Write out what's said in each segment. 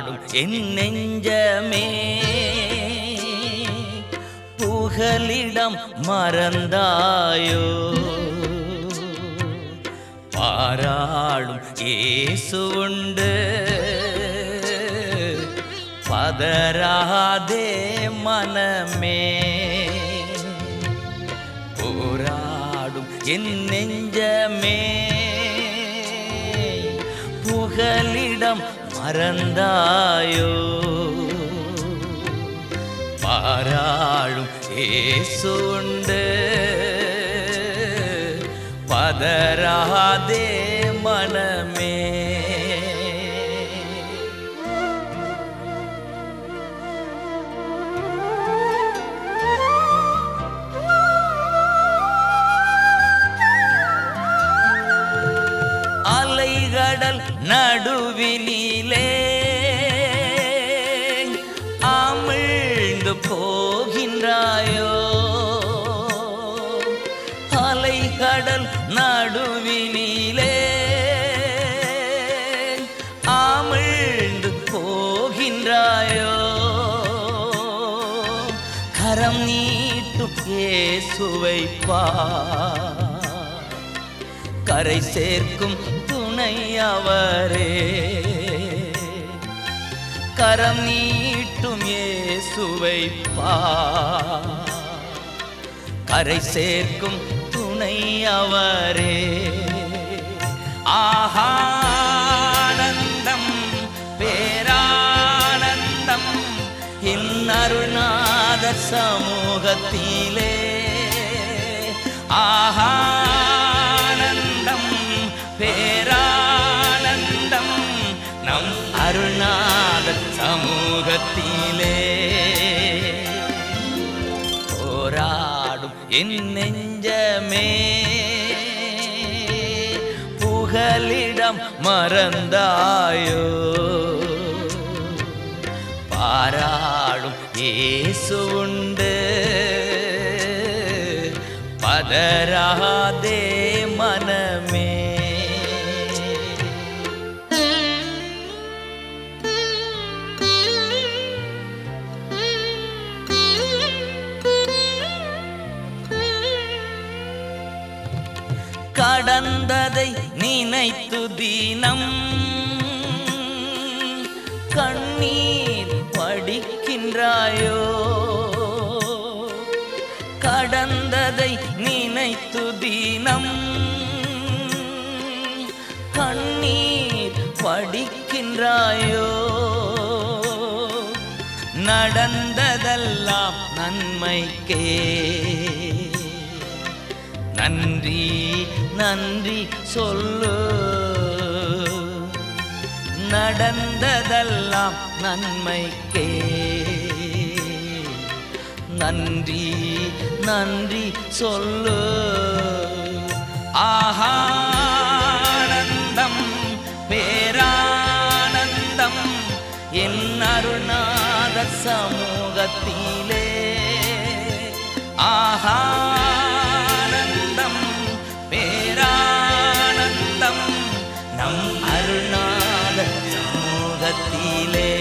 போராடும் என் நெஞ்சமே புகலிடம் மறந்தாயோ பாராளும் இயேசு உண்டு பதறாதே மனமே போராடும் என் நெஞ்சமே புகலிடம் மறந்தாயோ பாராளும் ஏசுண்டு பதறாதே மனமே அலைகடல் நடுவினிலே அமிழ்ந்து போகின்றாயோ அலைகடல் நடுவினிலே அமிழ்ந்து போகின்றாயோ கரம் நீட்டும் இயேசுவை பார் கரை சேர்க்கும் துணை அவரே கரம் நீட்டும் இயேசுவை பார் கரை சேர்க்கும் துணை அவரே ஆஹானந்தம் பேரானந்தம் என் அருணாத சமூகத்திலே ஆஹானந்தம் பேரானந்தம் நம் அருணாத சமூகத்திலே போராடும் என் நெஞ்சமே புகலிடம் மறந்தாயோ பாராடும் இயேசு உண்டு பதறாதே மனமே கடந்ததை நினைத்து தினம் கண்ணீர் படிக்கின்றாயோ கடந்ததை நினைத்து தினம் கண்ணீர் படிக்கின்றாயோ நடந்ததெல்லாம் நன்மைக்கே நன்றி நன்றி சொல்லு நடந்ததெல்லாம் நன்மைக்கே நன்றி நன்றி சொல்லு ஆஹானந்தம் பேரானந்தம் என் அருணாத சமூகத்திலே ஆஹானந்தம் பேரானந்தம் நம் அருணாத சமூகத்திலே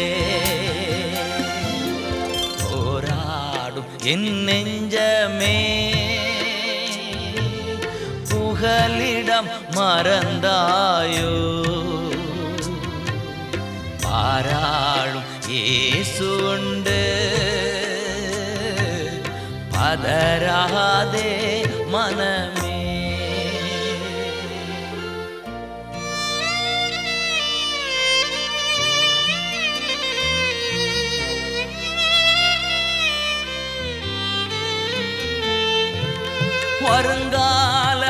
போராடும் என் நெஞ்சமே புகலிடம் மறந்தாயோ பாராளும் இயேசு உண்டு பதறாதே மனமே வருங்கால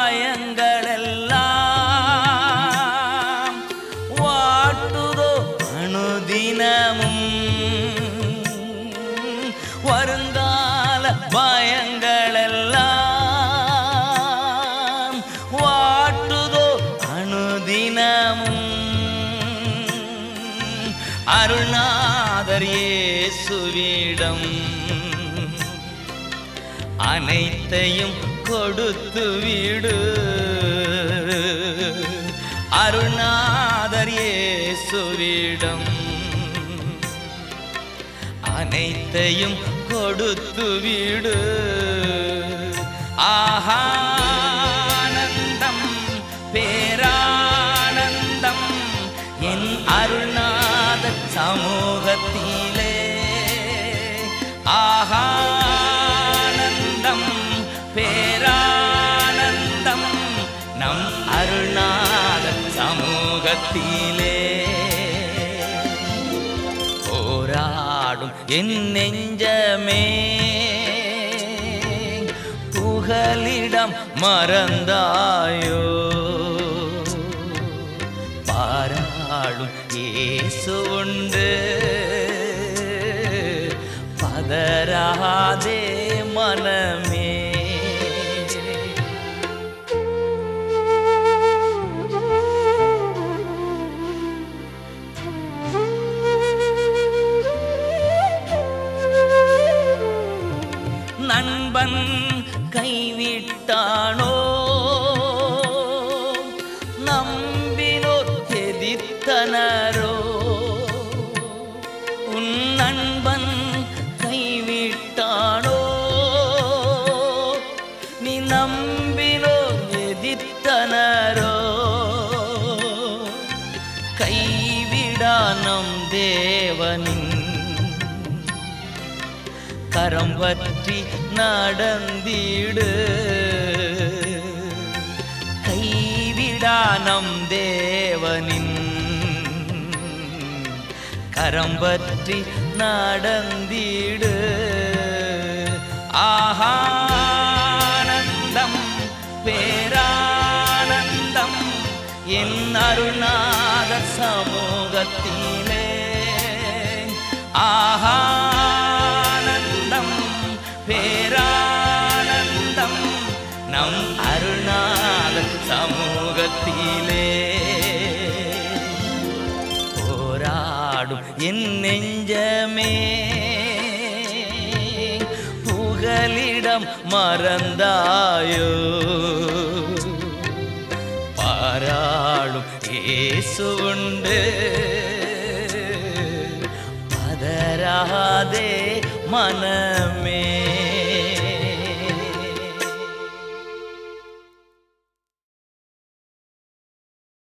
பயங்களெல்லாம் வாட்டுதோ அனுதினமும் வருங்கால பயங்களெல்லாம் வாட்டுதோ அனுதினமும் அருணாதர் இயேசுவிடம் அனைத்தையும் கொடுத்து விடு அருணாதர் இயேசுவிடம் அனைத்தையும் கொடுத்து விடு ஆஹானந்தம் பேரானந்தம் என் அருள்நாத சமூகத்திலே ஆஹானந்தம் பேரானந்தம் நம் அருள்நாத சமூகத்திலே போராடும் என் நெஞ்சமே புகலிடம் மறந்தாயோ பாராளும் இயேசு உண்டு பதறாதே மனமே நண்பன் கைவிட்டானோ நம்பினோர் எதிர்த்தனரோ உன் நண்பன் கைவிட்டானோ நீ நம்பினோ எதிர்த்தனரோ கைவிடா நம் தேவனின் கரம் பற்றி நடந்திடு கைவிடா நம் தேவனின் கரம் பற்றி நடந்திடு ஆஹானந்தம் பேரானந்தம் என் அருணாத சமூகத்திலே ஆஹானந்தம் பேரானந்தம் நம் அருணாத சமூகத்திலே போராடும் என் நெஞ்சமே புகலிடம் மறந்தாயோ பாராளும் இயேசு உண்டு பதறாதே மனமே